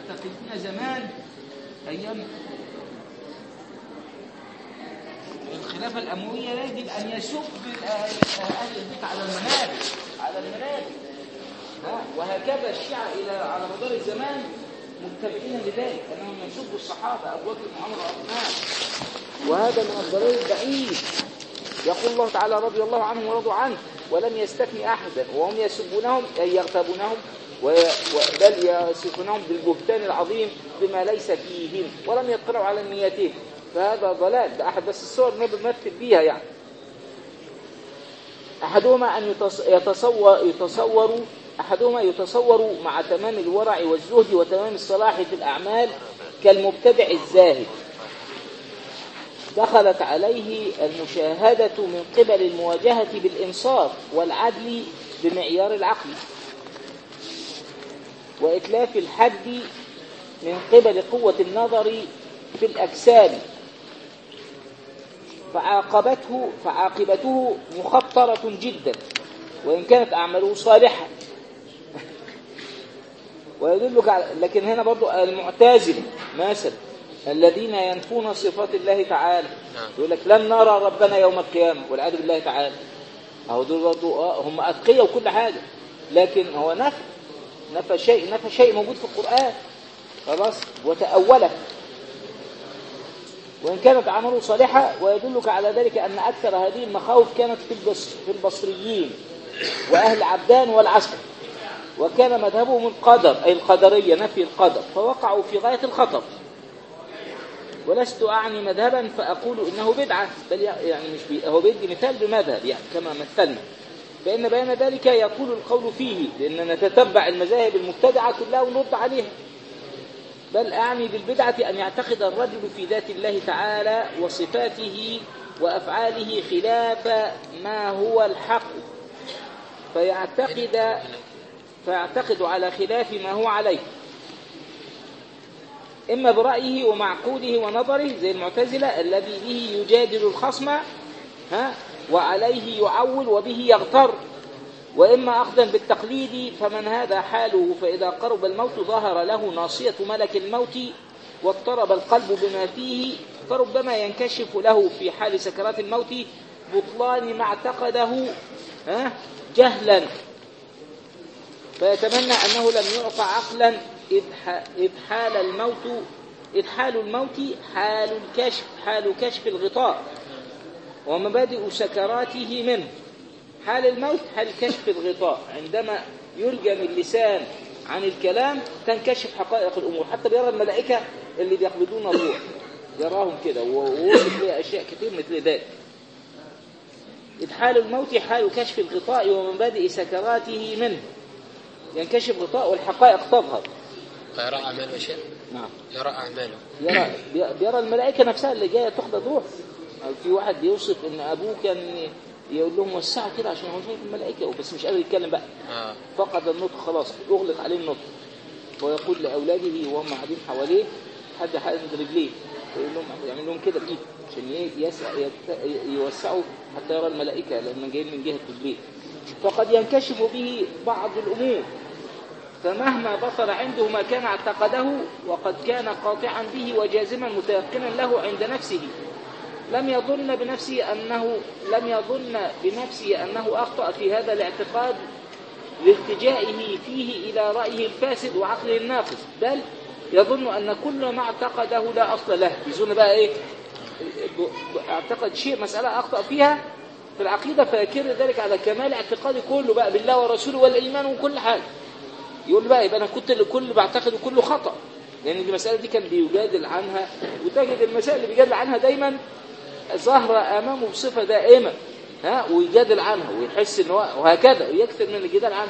المعتقدين زمان أيام الخلافة الأموية يجب أن يسب أهل البيت على المنابر على المنابر ها؟ وهكذا الشيعة إلى على مدار الزمان متبعين لذلك أنهم يسبوا الصحابة أبو بكر وعمر وعثمان وهذا من الضلال البعيد يقول الله تعالى رضي الله عنهم ورضوا عنه ولم يستثني أحدا وهم يسبونهم أي يغتابونهم و- و- بل يصفونهم بالبهتان العظيم بما ليس فيهم ولم يطلعوا على نياتهم فهذا ضلال ده أحد بس الصور ما بمثل بيها يعني أحدهما أن يتص- يتصور يتصور أحدهما يتصور مع تمام الورع والزهد وتمام الصلاح في الأعمال كالمبتدع الزاهد دخلت عليه المشاهدة من قبل المواجهة بالإنصاف والعدل بمعيار العقل وإتلاف الحد من قبل قوة النظر في الأجسام فعاقبته فعاقبته مخطرة جدا وإن كانت أعماله صالحة ويدلك على لكن هنا برضو المعتزلة مثلا الذين ينفون صفات الله تعالى نعم. يقول لك لن نرى ربنا يوم القيامة والعياذ بالله تعالى أهو دول برضو آه هم أتقية وكل حاجة لكن هو نفى نفى شيء نفى شيء موجود في القرآن خلاص وتأوله وإن كانت أعماله صالحة ويدلك على ذلك أن أكثر هذه المخاوف كانت في البص في البصريين وأهل عبدان والعسكر وكان مذهبهم القدر أي القدرية نفي القدر فوقعوا في غاية الخطر ولست أعني مذهبا فأقول إنه بدعة بل يعني مش بي هو بيدي مثال بمذهب يعني كما مثلنا فإن بيان ذلك يقول القول فيه لأن نتتبع المذاهب المبتدعة كلها ونرد عليها بل أعني بالبدعة أن يعتقد الرجل في ذات الله تعالى وصفاته وأفعاله خلاف ما هو الحق فيعتقد فيعتقد على خلاف ما هو عليه إما برأيه ومعقوله ونظره زي المعتزلة الذي به يجادل الخصم ها وعليه يعول وبه يغتر وإما أخذا بالتقليد فمن هذا حاله فإذا قرب الموت ظهر له ناصية ملك الموت واضطرب القلب بما فيه فربما ينكشف له في حال سكرات الموت بطلان ما اعتقده ها جهلا فيتمنى أنه لم يعطى عقلا إذ ح- إذ حال الموت إذ حال الموت حال الكشف حال كشف الغطاء ومبادئ سكراته منه حال الموت حال كشف الغطاء عندما يلجم اللسان عن الكلام تنكشف حقائق الأمور حتى بيرى الملائكة اللي بيقبضون الروح يراهم كده ووصف لها أشياء كثير مثل ذلك إذ حال الموت حال كشف الغطاء ومبادئ سكراته منه ينكشف غطاء والحقائق تظهر فيرى أعماله يا شيخ نعم يرى أعماله يرى بي- بيرى الملائكة نفسها اللي جاية تقبض روح أو في واحد يوصف ان ابوه كان يقول لهم وسعوا كده عشان هو شايف الملائكة بس مش قادر يتكلم بقى آه. فقد النطق خلاص اغلق عليه النطق ويقول لاولاده وهم قاعدين حواليه حد حد رجليه يقول لهم يعمل لهم كده بايده عشان ي- يسع يت- يوسعوا حتى يرى الملائكة لما جايين من جهة رجليه فقد ينكشف به بعض الامور فمهما بطل عنده ما كان اعتقده وقد كان قاطعا به وجازما متيقنا له عند نفسه لم يظن بنفسه أنه لم يظن بنفسه أنه أخطأ في هذا الاعتقاد لالتجائه فيه إلى رأيه الفاسد وعقله الناقص بل يظن أن كل ما اعتقده لا أصل له يظن بقى إيه ب- ب- اعتقد شيء مسألة أخطأ فيها في العقيدة فيكر ذلك على كمال اعتقاده كله بقى بالله ورسوله والإيمان وكل حاجة يقول بقى يبقى انا كنت اللي كل بعتقده كله خطا لان المساله دي كان بيجادل عنها وتجد المسائل اللي بيجادل عنها دايما ظاهره امامه بصفه دائمه ها ويجادل عنها ويحس ان هو وهكذا ويكثر من الجدال عنها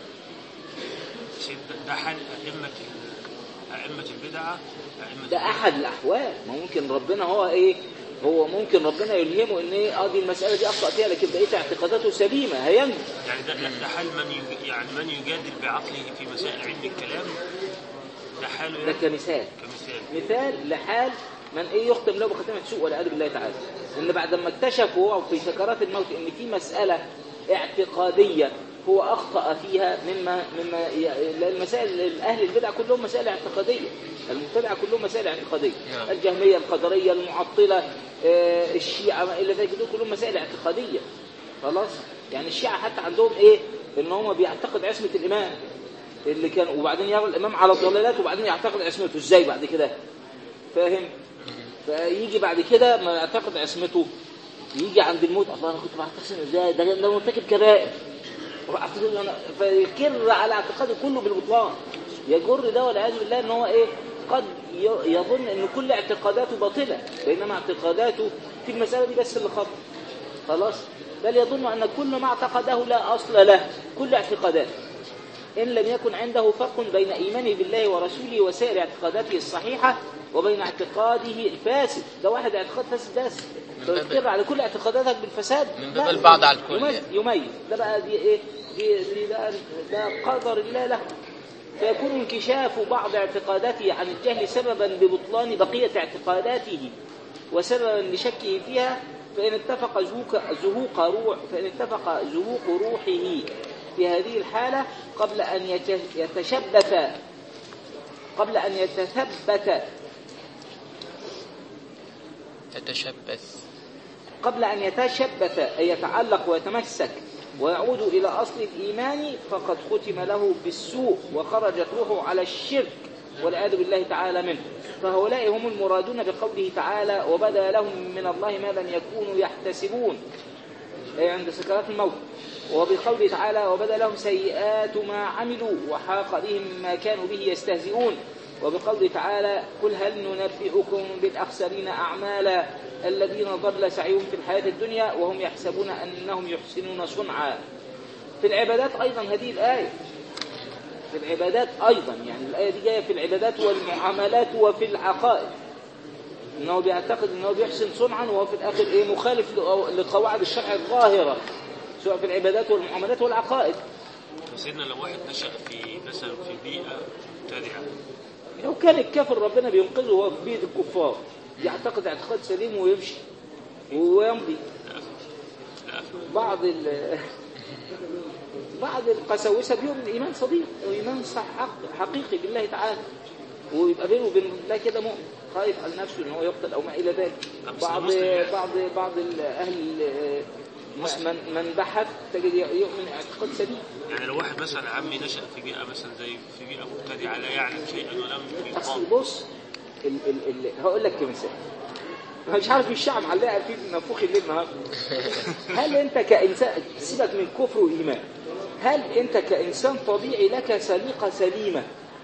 سيد ده حال أئمة أئمة البدعة أئمة ده احد الاحوال ما ممكن ربنا هو ايه هو ممكن ربنا يلهمه ان ايه اه دي المساله دي اخطا فيها لكن بقيه اعتقاداته سليمه هينجو يعني ده, ده, ده حال من يج- يعني من يجادل بعقله في مسائل علم الكلام ده حاله ده يعني كمثال كمثال مثال لحال من ايه يختم له بختمه سوء والعياذ بالله تعالى ان بعد ما اكتشفوا هو في سكرات الموت ان في مساله اعتقاديه هو أخطأ فيها مما مما ي- لأن المسائل أهل البدع كلهم مسائل اعتقادية المبتدعة كلهم مسائل اعتقادية نعم. الجهمية القدرية المعطلة آه، الشيعة ما إلى ذلك دول كلهم مسائل اعتقادية خلاص يعني الشيعة حتى عندهم إيه إن هم بيعتقد عصمة الإمام اللي كان وبعدين يرى الإمام على الضلالات وبعدين يعتقد عصمته إزاي بعد كده فاهم فيجي بعد كده ما يعتقد عصمته يجي عند الموت الله انا كنت بعتقد ازاي ده ده مرتكب كبائر وأعتقد أنا- فيكر على اعتقاده كله بالبطلان يجر ده والعياذ بالله ان هو ايه قد ي- يظن ان كل اعتقاداته باطله بينما اعتقاداته في المساله دي بس اللي خطأ خلاص بل يظن ان كل ما اعتقده لا اصل له كل اعتقاداته إن لم يكن عنده فرق بين إيمانه بالله ورسوله وسائر اعتقاداته الصحيحة وبين اعتقاده الفاسد ده واحد اعتقاد فاسد بس من لو باب- تقر على كل اعتقاداتك بالفساد من لا، باب البعض على الكل يميز, يعني. يميز ده بقى دي ايه دي, دي ده, ده قدر الله له فيكون انكشاف بعض اعتقاداته عن الجهل سببا لبطلان بقية اعتقاداته وسببا لشكه فيها فإن اتفق زهوق, زهوق روح فإن اتفق زهوق روحه في هذه الحالة قبل أن يت- يتشبث قبل أن يتثبت تتشبث قبل أن يتشبث أي يتعلق ويتمسك ويعود إلى أصل الإيمان فقد ختم له بالسوء وخرجت روحه على الشرك والعياذ بالله تعالى منه فهؤلاء هم المرادون بقوله تعالى وبدا لهم من الله ما لم يكونوا يحتسبون أي عند سكرات الموت وبقوله تعالى وبدا لهم سيئات ما عملوا وحاق بهم ما كانوا به يستهزئون وبقوله تعالى قل هل ننبئكم بالأخسرين أعمالا الذين ضل سعيهم في الحياة الدنيا وهم يحسبون أنهم يحسنون صنعا في العبادات أيضا هذه الآية في العبادات أيضا يعني الآية دي جاية في العبادات والمعاملات وفي العقائد انه بيعتقد انه بيحسن صنعا وهو في الاخر ايه مخالف لقو- لقواعد الشرع الظاهره سواء في العبادات والمعاملات والعقائد سيدنا لو واحد نشأ في مثلا في بيئة مبتدعة لو كان الكافر ربنا بينقذه وهو في بيئه الكفار يعتقد اعتقاد سليم ويمشي ويمضي لا أفهم لا أفهم بعض ال بعض القساوسه بيؤمن ايمان صديق وايمان صح حق- حقيقي بالله تعالى ويبقى بينه وبين الله كده مؤمن خايف على نفسه ان هو يقتل او ما الى ذلك طب بس بعض المسلم يعني. بعض بعض ال- اهل ال- من من بحث تجد يؤمن اعتقاد سليم يعني لو واحد مثلا عمي نشأ في بيئة مثلا زي في بيئة مبتدعة لا يعلم شيئا ولم اصل يقام بص ال ال ال هقول لك كمثال انا مش عارف الشعب معلقه فيه منفوخ الليل النهارده هل انت كانسان سيبك من كفر وايمان هل انت كانسان طبيعي لك سليقه سليمه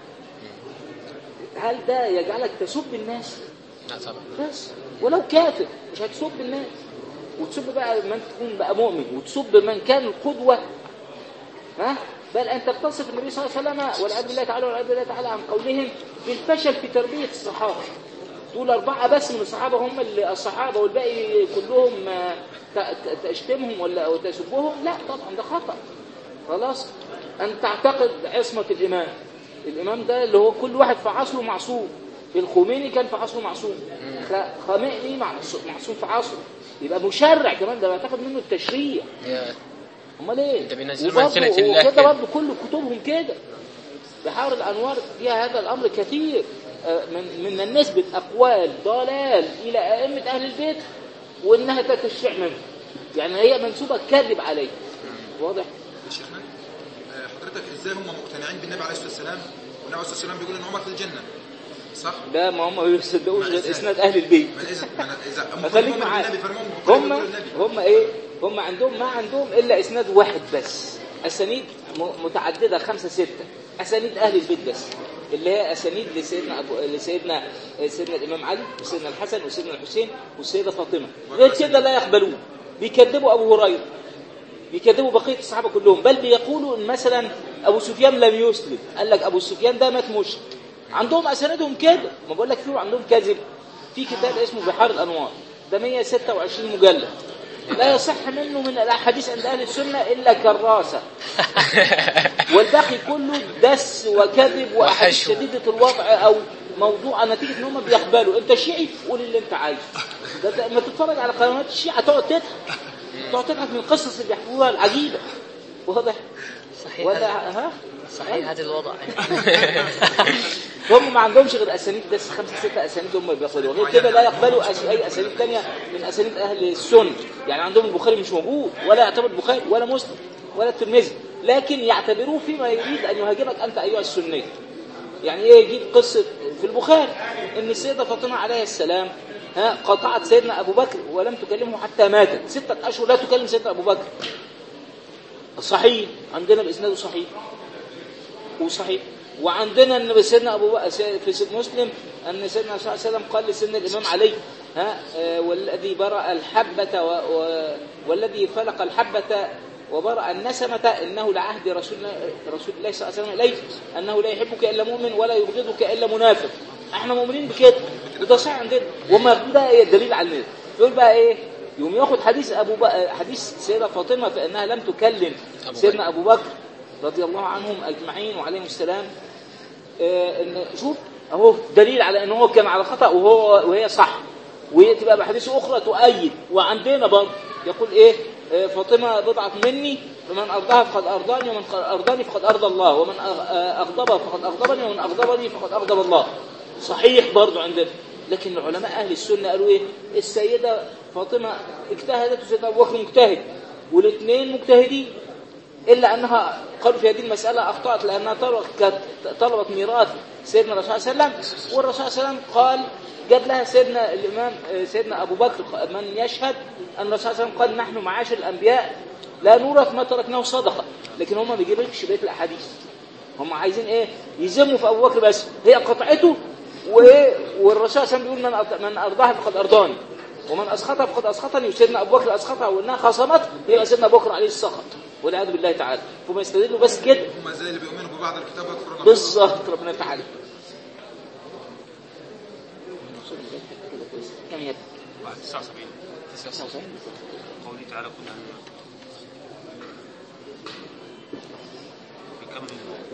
هل ده يجعلك تسب الناس لا طبعا بس ولو كافر مش هتسب الناس وتسب بقى من تكون بقى مؤمن وتسب من كان القدوة ها بل أن تتصف النبي صلى الله عليه وسلم والعياذ بالله تعالى والعياذ بالله تعالى عن قولهم بالفشل في تربية الصحابة دول أربعة بس من الصحابة هم اللي الصحابة والباقي كلهم آه، ت- ت- تشتمهم ولا أو تسبهم لا طبعا ده خطأ خلاص أن تعتقد عصمة الإمام الإمام ده اللي هو كل واحد في عصره معصوم الخميني كان في عصره معصوم خ- خامئني معصوم معصوم في عصره يبقى مشرع كمان ده بيعتقد منه التشريع يا امال ايه ده بينزلوا وبرضه- منزلة الله وكده كده. برضه كل كتبهم كده بحار الانوار فيها هذا الامر كثير آه، من من النسبة اقوال ضلال الى ائمه اهل البيت وانها تشريع منه يعني هي منسوبه كذب عليه واضح يا شيخنا آه، حضرتك ازاي هم مقتنعين بالنبي عليه الصلاه والسلام والنبي عليه الصلاه والسلام بيقول ان عمر في الجنه صح؟ ده ما هم ما بيصدقوش ما غير إزاي؟ اسناد اهل البيت ما اذا ما اذا هم فخليك مؤمن معايا بالنبي فهم مقتنعين هم بقول النبي هم ايه هم عندهم ما عندهم الا اسناد واحد بس اسانيد م- متعدده خمسه سته اسانيد اهل البيت بس اللي هي اسانيد لسيدنا أبو لسيدنا سيدنا الامام علي وسيدنا الحسن وسيدنا الحسين والسيده فاطمه غير كده لا يقبلون بيكذبوا ابو هريره بيكذبوا بقيه الصحابه كلهم بل بيقولوا ان مثلا ابو سفيان لم يسلم قال لك ابو سفيان ده مات مشرك عندهم اسانيدهم كده ما بقول لك فيه عندهم كذب في كتاب اسمه بحار الانوار ده 126 مجلد لا يصح منه من الاحاديث عند اهل السنه الا كراسه والباقي كله دس وكذب واحاديث وحشو. شديده الوضع او موضوع نتيجه ان هم بيقبلوا انت شيعي قول اللي انت عايزه ده, ده ما تتفرج على قنوات الشيعه تقعد تضحك تقعد تضحك من القصص اللي بيحكوها العجيبه واضح صحيح ولا هذا ها صحيح هذا الوضع هم ما عندهمش غير اسانيد بس خمسه سته اسانيد هم بيقبلوا غير كده لا يقبلوا أس- اي اسانيد ثانيه من اسانيد اهل السنه يعني عندهم البخاري مش موجود ولا يعتبر البخاري ولا مسلم ولا الترمذي لكن يعتبروه فيما يريد ان يهاجمك انت ايها السني يعني ايه يجيب قصه في البخاري ان السيده فاطمه عليه السلام ها قطعت سيدنا ابو بكر ولم تكلمه حتى ماتت سته اشهر لا تكلم سيدنا ابو بكر صحيح عندنا باسناده صحيح وصحيح وعندنا ان سيدنا ابو بكر في سيد مسلم ان سيدنا صلى الله عليه وسلم قال لسيدنا الامام علي ها آه، والذي برأ الحبة و و والذي فلق الحبة وبرأ النسمة انه لعهد رسول الله- رسول الله صلى الله عليه وسلم اليه انه لا يحبك الا مؤمن ولا يبغضك الا منافق احنا مؤمنين بكده وده صحيح عندنا وما ياخدوا ده ايه الدليل على الناس يقول بقى ايه يوم ياخد حديث ابو بكر حديث سيده فاطمه فانها لم تكلم أبو سيدنا ابو بكر رضي الله عنهم اجمعين وعليهم السلام آه، ان شوف اهو دليل على ان هو كان على خطا وهو وهي صح وياتي بقى باحاديث اخرى تؤيد وعندنا برضه يقول ايه آه، فاطمه بضعه مني فمن ارضاها فقد ارضاني ومن ارضاني فقد ارضى الله ومن أغ- آه، اغضبها فقد اغضبني ومن اغضبني فقد اغضب الله صحيح برضه عندنا لكن علماء اهل السنه قالوا ايه السيده فاطمه اجتهدت وسيدنا ابو بكر مجتهد والاثنين مجتهدين إلا أنها قالوا في هذه المسألة أخطأت لأنها طلبت كانت طلبت ميراث سيدنا الرسول صلى الله عليه وسلم والرسول صلى الله عليه وسلم قال جاب لها سيدنا الإمام آه، سيدنا أبو بكر من يشهد أن الرسول صلى الله عليه وسلم قال نحن معاشر الأنبياء لا نورث ما تركناه صدقة لكن هم ما بيجيبلكش بقية الأحاديث هم عايزين إيه يذموا في أبو بكر بس هي قطعته وإيه والرسول صلى الله عليه وسلم بيقول من أط- من أرضاها فقد أرضاني ومن أسخطها فقد أسخطني وسيدنا أبو بكر أسخطها وإنها خصمت يبقى سيدنا أبو بكر عليه السخط والعياذ بالله تعالى فهم يستدلوا بس كده هم زي اللي بيؤمنوا ببعض الكتاب ويكفرون ببعض. بالظبط ربنا يفتح عليك كم يد؟ بعد 79 قوله تعالى كنا بكم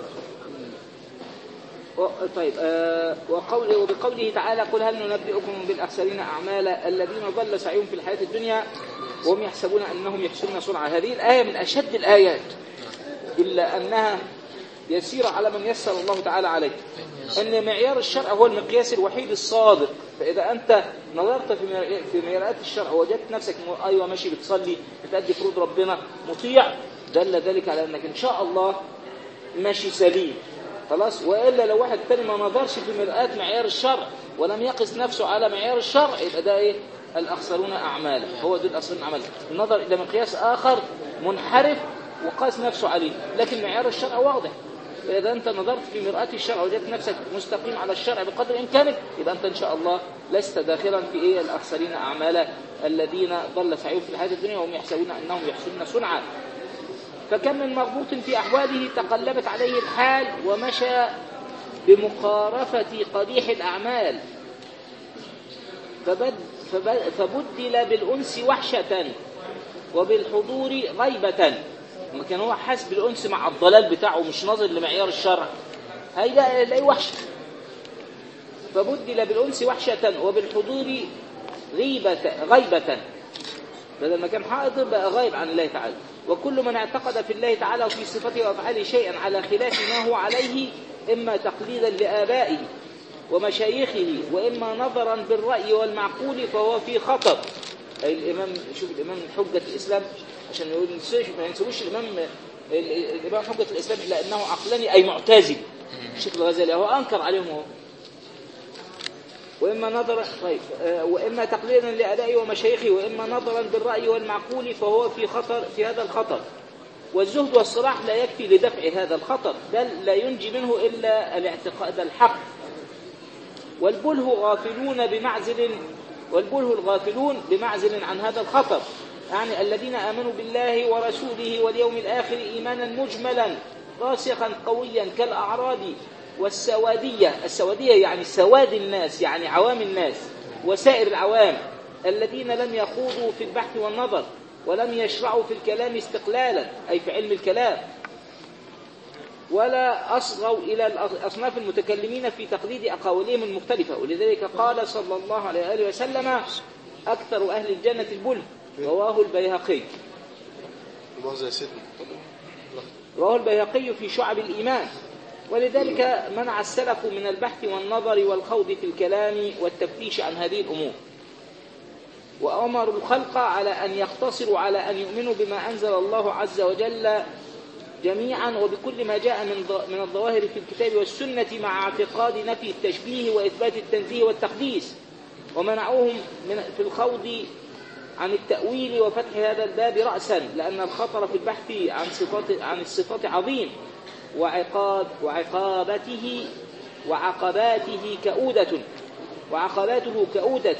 و- طيب آه وقوله وبقوله تعالى قل هل ننبئكم بالاخسرين اعمالا الذين ضل سعيهم في الحياه الدنيا وهم يحسبون انهم يحسنون صنعا هذه الايه من اشد الايات الا انها يسير على من يسر الله تعالى عليه ان معيار الشرع هو المقياس الوحيد الصادق فاذا انت نظرت في معي- في معيارات الشرع ووجدت نفسك م- ايوه ماشي بتصلي بتأدي فروض ربنا مطيع دل ذلك على انك ان شاء الله ماشي سليم خلاص والا لو واحد تاني ما نظرش في مرآة معيار الشرع ولم يقس نفسه على معيار الشرع يبقى ده ايه الاخسرون اعمالا هو دول الاخسرون اعمالا النظر الى مقياس اخر منحرف وقاس نفسه عليه لكن معيار الشرع واضح فإذا أنت نظرت في مرآة الشرع وجدت نفسك مستقيم على الشرع بقدر إمكانك يبقى أنت إن شاء الله لست داخلا في إيه الأخسرين أعمالا الذين ضل سعيهم في الحياة الدنيا وهم يحسبون أنهم يحسنون صنعا فكم من مربوط في أحواله تقلبت عليه الحال ومشى بمقارفة قبيح الأعمال فبد فب- فبدل بالأنس وحشة وبالحضور غيبة لما كان هو حاسس بالأنس مع الضلال بتاعه مش ناظر لمعيار الشرع هيلاقي يلاقي وحشة فبدل بالأنس وحشة وبالحضور غيبة غيبة بدل ما كان حاضر بقى غايب عن الله تعالى وكل من اعتقد في الله تعالى وفي صفته وافعاله شيئا على خلاف ما هو عليه اما تقليدا لابائه ومشايخه واما نظرا بالراي والمعقول فهو في خطر اي الامام شوف الامام حجه الاسلام عشان يقول ما ينسبوش الامام ال- الامام حجه الاسلام الا انه عقلاني اي معتزل الشيخ الغزالي هو انكر عليهم هو وإما نظرا طيب آه، وإما تقليدا لأدائه ومشايخه وإما نظرا بالرأي والمعقول فهو في خطر في هذا الخطر والزهد والصلاح لا يكفي لدفع هذا الخطر بل لا ينجي منه إلا الاعتقاد الحق والبله غافلون بمعزل والبله الغافلون بمعزل عن هذا الخطر يعني الذين آمنوا بالله ورسوله واليوم الآخر إيمانا مجملا راسخا قويا كالأعراب والسوادية السوادية يعني سواد الناس يعني عوام الناس وسائر العوام الذين لم يخوضوا في البحث والنظر ولم يشرعوا في الكلام استقلالا أي في علم الكلام ولا أصغوا إلى الأصناف المتكلمين في تقليد أقاويلهم المختلفة ولذلك قال صلى الله عليه وآله وسلم أكثر أهل الجنة البل رواه البيهقي مؤاخذة يا سيدنا رواه البيهقي في شعب الإيمان ولذلك منع السلف من البحث والنظر والخوض في الكلام والتفتيش عن هذه الأمور وأمروا الخلق على أن يقتصروا على أن يؤمنوا بما أنزل الله عز وجل جميعا وبكل ما جاء من ظ- من الظواهر في الكتاب والسنة مع اعتقاد نفي التشبيه وإثبات التنزيه والتقديس ومنعوهم من في الخوض عن التأويل وفتح هذا الباب رأسا لأن الخطر في البحث عن صفات عن الصفات عظيم وعقاب وعقابته وعقباته كؤودة وعقباته كؤودة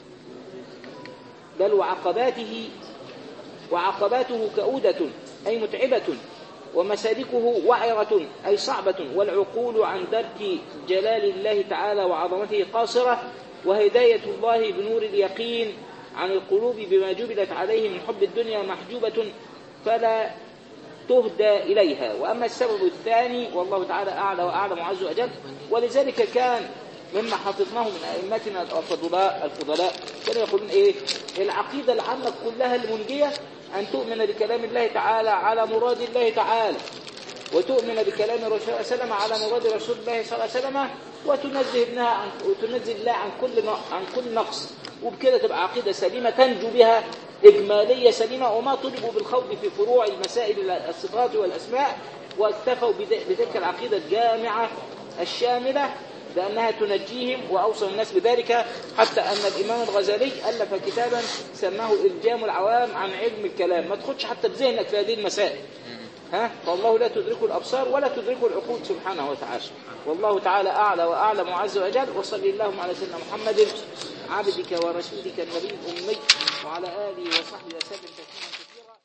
بل وعقباته وعقباته كؤودة أي متعبة ومسالكه وعرة أي صعبة والعقول عن درك جلال الله تعالى وعظمته قاصرة وهداية الله بنور اليقين عن القلوب بما جبلت عليه من حب الدنيا محجوبة فلا تهدى إليها وأما السبب الثاني والله تعالى أعلى وأعلم عز وجل ولذلك كان مما حفظناه من أئمتنا الفضلاء الفضلاء كانوا يقولون إيه العقيدة العامة كلها المنجية أن تؤمن بكلام الله تعالى على مراد الله تعالى وتؤمن بكلام الرسول صلى الله عليه وسلم على مراد رسول الله صلى الله عليه وسلم وتنزه ابنها عن وتنزه الله عن كل ن- عن كل نقص وبكده تبقى عقيدة سليمة تنجو بها إجمالية سليمة وما طلبوا بالخوض في فروع المسائل الصفات والأسماء واكتفوا بذ- بتلك العقيدة الجامعة الشاملة لأنها تنجيهم وأوصى الناس بذلك حتى أن الإمام الغزالي ألف كتابا سماه إلجام العوام عن علم الكلام ما تخدش حتى بذهنك في هذه المسائل ها فالله لا تدركه الأبصار ولا تدركه العقول سبحانه وتعالى والله تعالى أعلى وأعلم عز وجل وصلي اللهم على سيدنا محمد عبدك ورسولك النبي الأمي وعلى آله وصحبه وسلم تسليما